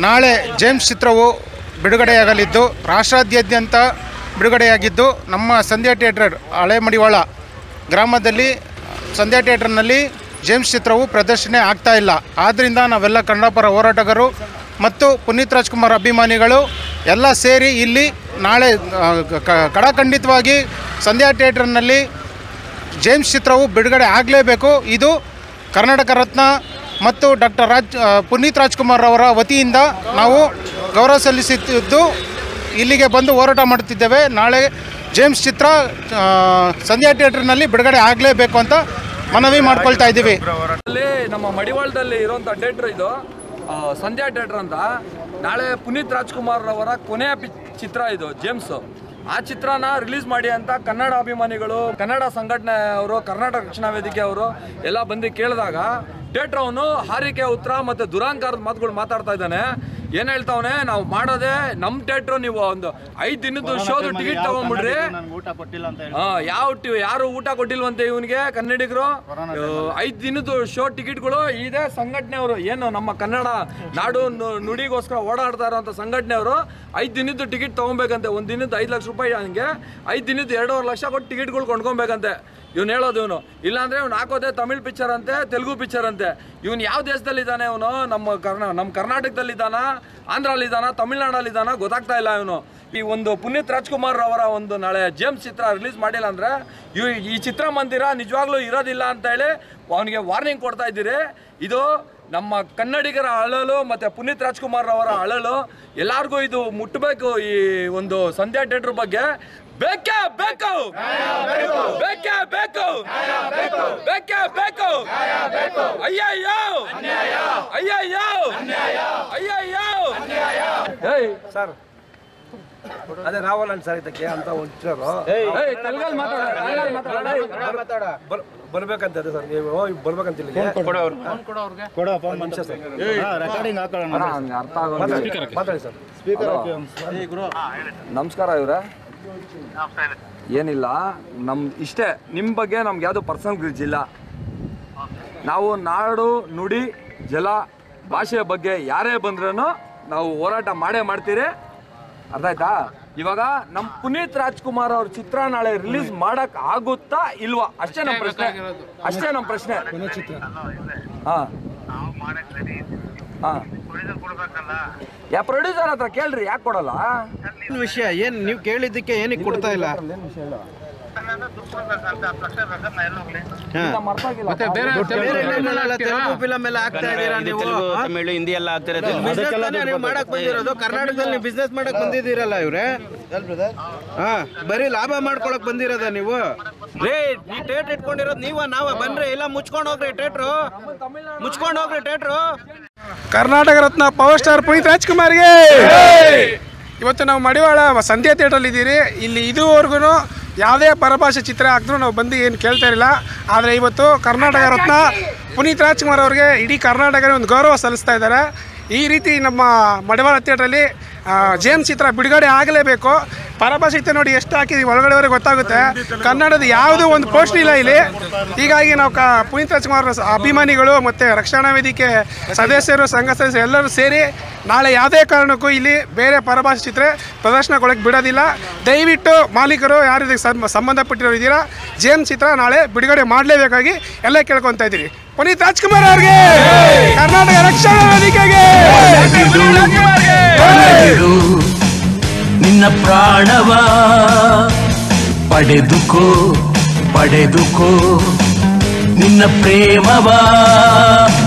ನಾಳೆ ಜೇಮ್ಸ್ ಚಿತ್ರವು ಬಿಡುಗಡೆಯಾಗಲಿದ್ದು ರಾಷ್ಟ್ರಾದ್ಯಂತ ಬಿಡುಗಡೆಯಾಗಿದ್ದು ನಮ್ಮ ಸಂಧ್ಯಾ ಥಿಯೇಟರ್ ಹಳೆ ಮಡಿವಾಳ ಗ್ರಾಮದಲ್ಲಿ ಸಂಧ್ಯಾ ಥಿಯೇಟರ್ನಲ್ಲಿ ಜೇಮ್ಸ್ ಚಿತ್ರವು ಪ್ರದರ್ಶನ ಆಗ್ತಾ ಇಲ್ಲ ಆದ್ದರಿಂದ ನಾವೆಲ್ಲ ಕನ್ನಡ ಪರ ಹೋರಾಟಗಾರರು ಮತ್ತು ಪುನೀತ್ ರಾಜ್ಕುಮಾರ್ ಅಭಿಮಾನಿಗಳು ಎಲ್ಲ ಸೇರಿ ಇಲ್ಲಿ ನಾಳೆ ಆ, ಕ- ಕಡಖಂಡಿತವಾಗಿ ಸಂಧ್ಯಾ ಥಿಯೇಟರ್ನಲ್ಲಿ ಜೇಮ್ಸ್ ಚಿತ್ರವು ಬಿಡುಗಡೆ ಆಗಲೇಬೇಕು ಇದು ಕರ್ನಾಟಕ ರತ್ನ ಮತ್ತು ಡಾಕ್ಟರ್ ರಾಜ್ ಆ, ಪುನೀತ್ ರಾಜ್ಕುಮಾರ್ ಅವರ ವತಿಯಿಂದ ನಾವು ಗೌರವ ಸಲ್ಲಿಸುತ್ತಿದ್ದು ಇಲ್ಲಿಗೆ ಬಂದು ಹೋರಾಟ ಮಾಡುತ್ತಿದ್ದೇವೆ ನಾಳೆ ಜೇಮ್ಸ್ ಚಿತ್ರ ಆ, ಸಂಧ್ಯಾ ಥಿಯೇಟರ್ನಲ್ಲಿ ಬಿಡುಗಡೆ ಆಗಲೇಬೇಕು ಅಂತ ಮನವಿ ಮಾಡ್ಕೊಳ್ತಾ ಇದ್ದೀವಿ ಅಲ್ಲಿ ನಮ್ಮ ಮಡಿವಾಳದಲ್ಲಿ ಇರುವಂತ ಥಿಯೇಟರ್ ಇದು ಆ, ಸಂಧ್ಯಾ ಥಿಯೇಟರ್ ಅಂತ ನಾಳೆ ಪುನೀತ್ ರಾಜ್ಕುಮಾರ್ ಅವರ ಕೊನೆಯ ಪಿ- ಚಿತ್ರ ಇದು ಜೇಮ್ಸ್ ಆ ಚಿತ್ರನ ರಿಲೀಸ್ ಮಾಡಿ ಅಂತ ಕನ್ನಡ ಅಭಿಮಾನಿಗಳು ಕನ್ನಡ ಸಂಘಟನೆ ಅವರು ಕರ್ನಾಟಕ ರಕ್ಷಣಾ ವೇದಿಕೆ ಅವರು ಎಲ್ಲ ಬಂದು ಕೇಳಿದಾಗ ಥಿಯೇಟರ್ ಅವನು ಹಾರಿಕೆ ಉತ್ತರ ಮತ್ತೆ ದುರಾಂಕಾರದ ಮಾತುಗಳು ಮಾತಾಡ್ತಾ ಇದ್ದಾನೆ ಏನ್ ಹೇಳ್ತಾವನೆ ನಾವು ಮಾಡೋದೇ ನಮ್ ಥಿಯೇಟ್ರ್ ನೀವು ಒಂದು ಐದ್ ದಿನದ ಶೋದು ಟಿಕೆಟ್ ತಗೊಂಡ್ಬಿಡ್ರಿ ಊಟ ಕೊಟ್ಟಿಲ್ಲ ಅಂತ ಹೇಳಿ ಆ, ಯಾವ ಟಿ- ಯಾರು ಊಟ ಕೊಟ್ಟಿಲ್ವಂತೆ ಇವನಿಗೆ ಕನ್ನಡಿಗರು ಐದು ದಿನದ ಶೋ ಟಿಕೆಟ್ಗಳು ಇದೇ ಸಂಘಟನೆಯವರು ಏನು ನಮ್ಮ ಕನ್ನಡ ನಾಡು ನು- ನುಡಿಗೋಸ್ಕರ ಓಡಾಡ್ತಾ ಇರೋಂಥ ಸಂಘಟನೆಯವರು ಐದು ದಿನದ ಟಿಕೆಟ್ ತಗೊಬೇಕಂತೆ ಒಂದು ದಿನದ ಐದು ಲಕ್ಷ ರೂಪಾಯಿ ಹಂಗೆ ಐದು ದಿನದ ಎರಡೂವರೆ ಲಕ್ಷ ಕೊಟ್ಟು ಟಿಕೆಟ್ಗಳು ಕೊಂಡ್ಕೊಬೇಕಂತೆ ಇವ್ನು ಹೇಳೋದು ಇವನು ಇಲ್ಲಾಂದ್ರೆ ಇವ್ನು ಹಾಕೋದೆ ತಮಿಳ್ ಪಿಕ್ಚರ್ ಅಂತೆ ತೆಲುಗು ಪಿಕ್ಚರ್ ಅಂತೆ ಇವನು ಯಾವ ದೇಶದಲ್ಲಿದ್ದಾನೆ ಇವನು ನಮ್ಮ ಕರ್ನಾ ನಮ್ಮ ಕರ್ನಾಟಕದಲ್ಲಿದ್ದಾನ ಆಂಧ್ರಲ್ಲಿದ್ದಾನ ತಮಿಳ್ನಾಡಲ್ಲಿದ್ದಾನ ಗೊತ್ತಾಗ್ತಾ ಇಲ್ಲ ಇವನು ಈ ಒಂದು ಪುನೀತ್ ರಾಜ್ಕುಮಾರ್ ಅವರ ಒಂದು ನಾಳೆ ಜೇಮ್ಸ್ ಚಿತ್ರ ರಿಲೀಸ್ ಮಾಡಿಲ್ಲ ಅಂದ್ರೆ ಇವ್ ಈ ಚಿತ್ರಮಂದಿರ ನಿಜವಾಗ್ಲೂ ಇರೋದಿಲ್ಲ ಅಂತ ಹೇಳಿ ಅವನಿಗೆ ವಾರ್ನಿಂಗ್ ಕೊಡ್ತಾ ಇದ್ದೀರಿ ಇದು ನಮ್ಮ ಕನ್ನಡಿಗರ ಅಳಲು ಮತ್ತೆ ಪುನೀತ್ ರಾಜ್ಕುಮಾರ್ ಅವರ ಅಳಲು ಎಲ್ಲಾರ್ಗೂ ಇದು ಮುಟ್ಟಬೇಕು ಈ ಒಂದು ಸಂಧ್ಯಾ ಥಿಯೇಟರ್ ಬಗ್ಗೆ ಬೇಕೇ ಬೇಕು ಬೇಕೇ ಬೇಕು ಬೇಕೇ ಬೇಕು ಅಯ್ಯಯ್ಯೋ ಅಯ್ಯಯ್ಯೋ ಅಯ್ಯಯ್ಯೋ ಏಯ್ ಸರ್ ಅದೇ ರಾವಲ್ ಸರ್ ಇದಕ್ಕೆ ಅಂತ ಒಂಚೂರು ಏಯ್ ತೆಲುಗಲ್ಲಿ ಮಾತಾಡ ಕನ್ನಡದಲ್ಲಿ ಮಾತಾಡ ಬರ್ ಬರ್ಬೇಕಂತ ಅದೇ ಸರ್ ನೀವು ಬರ್ಬೇಕಂತ ಇಲ್ಲಿಗೆ ಕೊಡ ಫೋನ್ ಮನುಷ್ಯ ಸರ್ ರೆಕಾರ್ಡಿಂಗ್ ಹಾಕೊಳ್ಳೋಣ ಅರ್ಥ ಆಗೋಲ್ಲ ಮಾತಾಡಿ ಸರ್ ನಮಸ್ಕಾರ ಇವ್ರೆ ಏನಿಲ್ಲ ನಮ್ ಇಷ್ಟೇ ನಿಮ್ಮ ಬಗ್ಗೆ ನಮ್ಗೆ ಯಾವುದು ಪರ್ಸನಲ್ ಗ್ರಿಜ್ ಇಲ್ಲ ನಾವು ನಾಡು ನುಡಿ ಜಲ ಭಾಷೆಯ ಬಗ್ಗೆ ಯಾರೇ ಬಂದ್ರೂ ನಾವು ಹೋರಾಟ ಮಾಡೇ ಮಾಡ್ತೀರಿ ಅರ್ಥ ಆಯ್ತಾ ಇವಾಗ ನಮ್ಮ ಪುನೀತ್ ರಾಜ್ಕುಮಾರ್ ಅವ್ರ ಚಿತ್ರ ನಾಳೆ ರಿಲೀಸ್ ಮಾಡಕ್ ಆಗುತ್ತಾ ಇಲ್ವಾ ಅಷ್ಟೇ ನಮ್ಮ ಪ್ರಶ್ನೆ ಅಷ್ಟೇ ನಮ್ಮ ಪ್ರಶ್ನೆ ಹಾ ಹಾ ಯಾ ಪ್ರೊಡ್ಯೂಸರ್ ಹತ್ರ ಕೇಳ್ರಿ ಯಾಕೆ ಕೊಡಲ್ಲ ಏನ್ ವಿಷಯ ಏನ್ ನೀವು ಕೇಳಿದ್ದಕ್ಕೆ ಏನಕ್ಕೆ ಕೊಡ್ತಾ ಇಲ್ಲ ನಮ್ಮ ಅರ್ಥ ಆಗಿಲ್ಲ ಬೇರೆ ಲೆವೆಲಲ್ಲ ತೆಲುಗು ಫಿಲಮ್ ಎಲ್ಲ ಆಗ್ತಾ ಇದೀರಾ ನೀವು ತಮಿಳು ಹಿಂದಿ ಎಲ್ಲ ಆಗ್ತಿರೋದು ಬಿಸ್ನೆಸ್ ನೀವು ಮಾಡಕ್ ಬಂದಿರೋದು ಕರ್ನಾಟಕದಲ್ಲಿ ನೀವು ಬಿಸ್ನೆಸ್ ಮಾಡಕ್ ಬಂದಿದ್ದೀರಲ್ಲ ಇವ್ರೆ ಹಾ ಬರೀ ಲಾಭ ಮಾಡ್ಕೊಳಕ್ ಬಂದಿರೋದ ನೀವು ರೇ ನೀ ಟೇಟ್ ಇಟ್ಕೊಂಡಿರೋದು ನೀವ ನಾವ ಬನ್ರಿ ಇಲ್ಲ ಮುಚ್ಕೊಂಡ್ ಹೋಗ್ರಿ ಟೇಟ್ರು ಮುಚ್ಕೊಂಡ್ ಹೋಗ್ರಿ ಟೇಟ್ರು ಕರ್ನಾಟಕ ರತ್ನ ಪವರ್ ಸ್ಟಾರ್ ಪುನೀತ್ ರಾಜ್ಕುಮಾರ್ಗೆ ಇವತ್ತು ನಾವು ಮಡಿವಾಳ ಸಂಧ್ಯಾ ಥಿಯೇಟ್ರಲ್ಲಿ ಇದ್ದೀರಿ ಇಲ್ಲಿ ಇದುವರೆಗೂ ಯಾವುದೇ ಪರಭಾಷೆ ಚಿತ್ರ ಹಾಕಿದ್ರು ನಾವು ಬಂದು ಏನು ಕೇಳ್ತಾ ಇರಲಿಲ್ಲ ಆದರೆ ಇವತ್ತು ಕರ್ನಾಟಕ ರತ್ನ ಪುನೀತ್ ರಾಜ್ಕುಮಾರ್ ಅವ್ರಿಗೆ ಇಡೀ ಕರ್ನಾಟಕ ಒಂದು ಗೌರವ ಸಲ್ಲಿಸ್ತಾ ಇದ್ದಾರೆ ಈ ರೀತಿ ನಮ್ಮ ಮಡಿವಾಳ ಥಿಯೇಟ್ರಲ್ಲಿ ಆ, ಜೇಮ್ಸ್ ಚಿತ್ರ ಬಿಡುಗಡೆ ಆಗಲೇಬೇಕು ಪರಭಾಷೆ ಚಿತ್ರ ನೋಡಿ ಎಷ್ಟು ಹಾಕಿದ್ವಿ ಒಳಗಡೆವರೆಗೆ ಗೊತ್ತಾಗುತ್ತೆ ಕನ್ನಡದ ಯಾವುದೂ ಒಂದು ಪೋಸ್ಟ್ ಇಲ್ಲ ಇಲ್ಲಿ ಹೀಗಾಗಿ ನಾವು ಕ ಪುನೀತ್ ರಾಜ್ಕುಮಾರ್ ಸ- ಅಭಿಮಾನಿಗಳು ಮತ್ತು ರಕ್ಷಣಾ ವೇದಿಕೆ ಸದಸ್ಯರು ಸಂಘ ಸದಸ್ಯರು ಎಲ್ಲರೂ ಸೇರಿ ನಾಳೆ ಯಾವುದೇ ಕಾರಣಕ್ಕೂ ಇಲ್ಲಿ ಬೇರೆ ಪರಭಾಷೆ ಚಿತ್ರ ಪ್ರದರ್ಶನಗೊಳಕ್ಕೆ ಬಿಡೋದಿಲ್ಲ ದಯವಿಟ್ಟು ಮಾಲೀಕರು ಯಾರು ಇದಕ್ಕೆ ಸಂ- ಸಂಬಂಧಪಟ್ಟಿರೋರು ಇದ್ದೀರಾ ಜೇಮ್ಸ್ ಚಿತ್ರ ನಾಳೆ ಬಿಡುಗಡೆ ಮಾಡಲೇಬೇಕಾಗಿ ಎಲ್ಲ ಕೇಳ್ಕೊತಾ ಇದ್ದೀರಿ ಪುನೀತ್ ರಾಜ್ಕುಮಾರ್ ಅವ್ರಿಗೆ ಕರ್ನಾಟಕ ರಕ್ಷಣಾ ವೇದಿಕೆಗೆ ಪಡೆದು ನಿನ್ನ ಪ್ರಾಣವ ಪಡೆದುಕೋ ಪಡೆದುಕೋ ನಿನ್ನ ಪ್ರೇಮವ